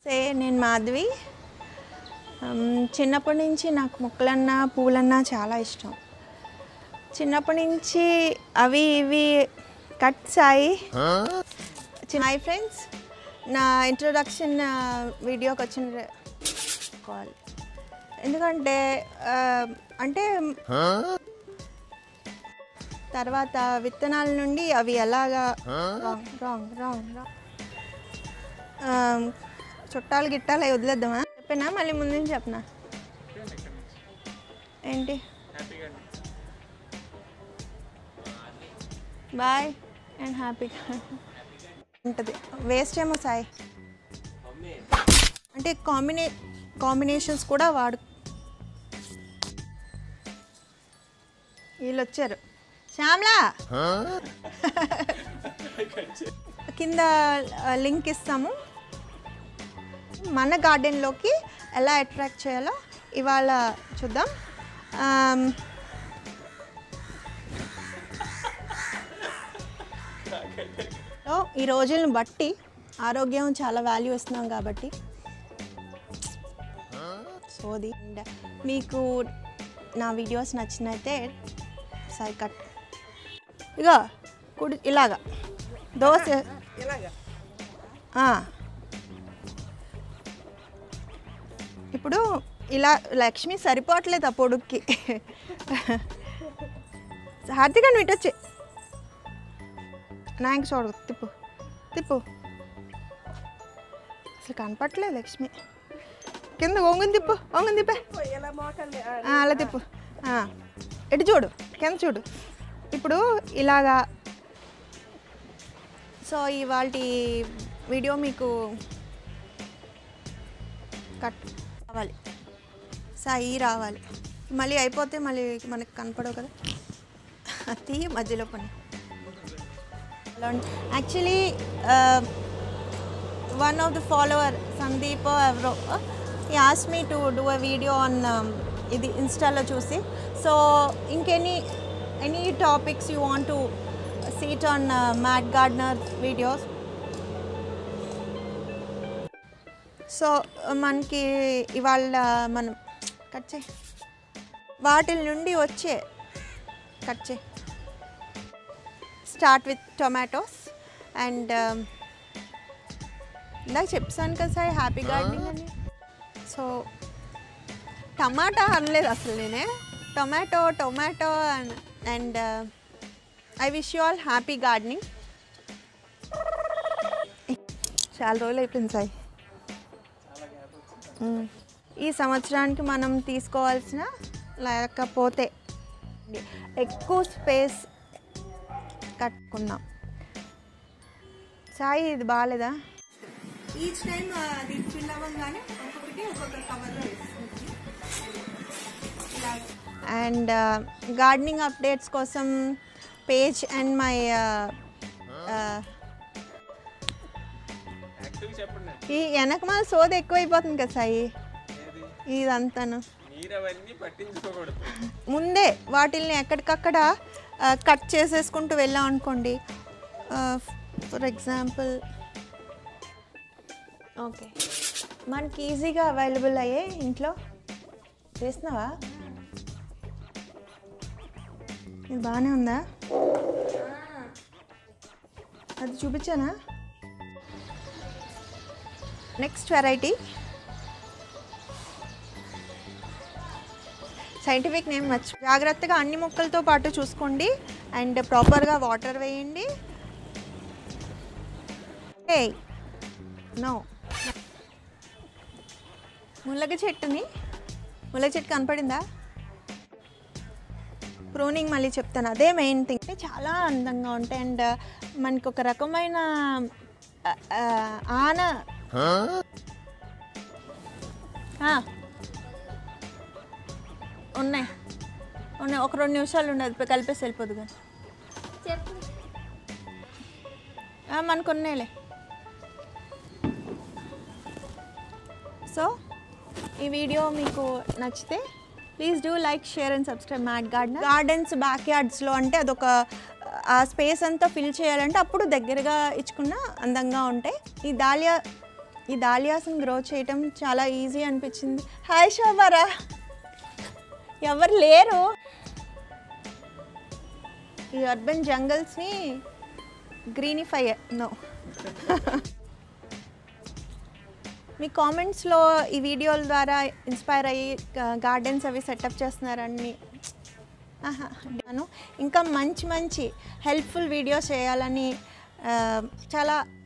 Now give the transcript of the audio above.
సే నేను మాధవి ఉమ్, చిన్నప్పటి నుంచి నాకు మొక్కలన్నా పూలన్నా చాలా ఇష్టం చిన్నప్పటి నుంచి అవి ఇవి కట్స్ అయి హాయ్ ఫ్రెండ్స్ నా ఇంట్రొడక్షన్ వీడియోకి వచ్చిన కాల్ ఎందుకంటే ఆ, అంటే తర్వాత విత్తనాల నుండి అవి ఎలాగా రాంగ్ రాంగ్ రాంగ్ రాంగ్ చుట్టాలు గిట్టాలు అవి వదిలేద్దామా చెప్పినా మళ్ళీ ముందు నుంచి చెప్పనా ఏంటి బాయ్ అండ్ హ్యాపీగా ఉంటుంది వేస్ట్ ఏమో సాయి అంటే కాంబినే కాంబినేషన్స్ కూడా వాడు వీళ్ళు వచ్చారు శ్యామ్లా కింద లింక్ ఇస్తాము మన గార్డెన్లోకి ఎలా అట్రాక్ట్ చేయాలో ఇవాళ చూద్దాం ఆమ్, సో ఈ రోజులను బట్టి ఆరోగ్యం చాలా వాల్యూ ఇస్తున్నాం కాబట్టి సోది అండ్ మీకు నా వీడియోస్ నచ్చినైతే సై కట్ ఇగో కుడి ఇలాగా దోశ ఆ. ఇప్పుడు ఇలా లక్ష్మి సరిపోవట్లేదు ఆ పొడుక్కి హార్దిక నువ్వు ఇటొచ్చి నాయకు చూడు తిప్పు తిప్పు అసలు కనపట్లేదు లక్ష్మి కింద ఒంగుని తిప్పు ఒంగుని తిప్పే ఆ, అలా తిప్పు ఆ, ఇటు చూడు కింద చూడు ఇప్పుడు ఇలాగా సో ఇవాళ వీడియో మీకు కట్ రావాలి సాయి రావాలి మళ్ళీ అయిపోతే మళ్ళీ మనకి కనపడవు కదా అది మధ్యలో పని actually one of the follower Sandeep ఎవరో ఈ ఆస్ me to do a video on ఇది ఇన్స్టాలో చూసి సో ఇంకెనీ any topics you want to see it on mat gardener videos so మనకి ఇవాళ మనం కట్ చేయి వాటిల నుండి వచ్చే కట్ చేయి స్టార్ట్ విత్ టొమాటోస్ అండ్ ఇందాక చెప్పాను కదా సార్ హ్యాపీ గార్డెనింగ్ అని సో టమాటా అనలేదు అసలు నేనే tomato tomato and and I wish you all happy gardening చాలా రోజులు అయిపోయింది సాయి మ్మ్. ఈ సంవత్సరానికి మనం తీసుకోవాల్సిన లేకపోతే ఎక్కువ స్పేస్ కట్టుకున్నాం సాయి ఇది బాగాలేదా ఈచ్ టైం అది ఫిల్ అవ్వగానే ఒక్కొక్కటి ఒక్కొక్క కవర్లో అండ్ గార్డెనింగ్ అప్డేట్స్ కోసం పేజ్ అండ్ మై యాక్టివ్గా చెప్పండి ఈ వెనకమాల సోది ఎక్కువైపోతుంది కదా సాయి ఇదంతాను మీరు అవన్నీ పట్టించుకోకూడదు ముందే వాటిల్ని ఎక్కడికక్కడ కట్ చేసేసుకుంటూ వెళ్ళాం అనుకోండి ఫర్ ఎగ్జాంపుల్ ఓకే మనకి ఈజీగా అవైలబుల్ అయ్యే ఇంట్లో చేస్తున్నావా ఇది బాగానే ఉందా అది చూపించానా నెక్స్ట్ వెరైటీ సైంటిఫిక్ నేమ్ మర్చి జాగ్రత్తగా అన్ని మొక్కలతో పాటు చూసుకోండి అండ్ ప్రాపర్గా వాటర్ వేయండి ఏ నో ముల్లగ చెట్టుని ముల్లగ చెట్టు కనపడిందా ప్రూనింగ్ మళ్ళీ చెప్తాను అదే మెయిన్ థింగ్ అంటే చాలా అందంగా ఉంటాయి అండ్ మనకి ఒక రకమైన ఆ, ఆ, ఆన ఆ. ఉన్నాయి ఉన్నాయి ఒక రెండు నిమిషాలు ఉండదు కలిపేసి వెళ్ళిపోదు కానీ ఆ, మనకు ఉన్నాయిలే సో ఈ వీడియో మీకు నచ్చితే please do like share and subscribe mat garden gardens back యార్డ్స్లో అంటే అదొక ఆ స్పేస్ అంతా ఫిల్ చేయాలంటే అప్పుడు దగ్గరగా ఇచ్చుకున్న అందంగా ఉంటాయి ఈ దాలియా ఈ దాలియాస్ని గ్రో చేయటం చాలా ఈజీ అనిపించింది హాయ్ శోభారా ఎవరు లేరు ఈ అర్బన్ జంగల్స్ని గ్రీనిఫై నో మీ కామెంట్స్లో ఈ వీడియోల ద్వారా ఇన్స్పైర్ అయ్యి గార్డెన్స్ అవి సెటప్ చేస్తున్నారని ఆహా, నేను ఇంకా మంచి మంచి హెల్ప్ఫుల్ వీడియోస్ చేయాలని ఆ, చాలా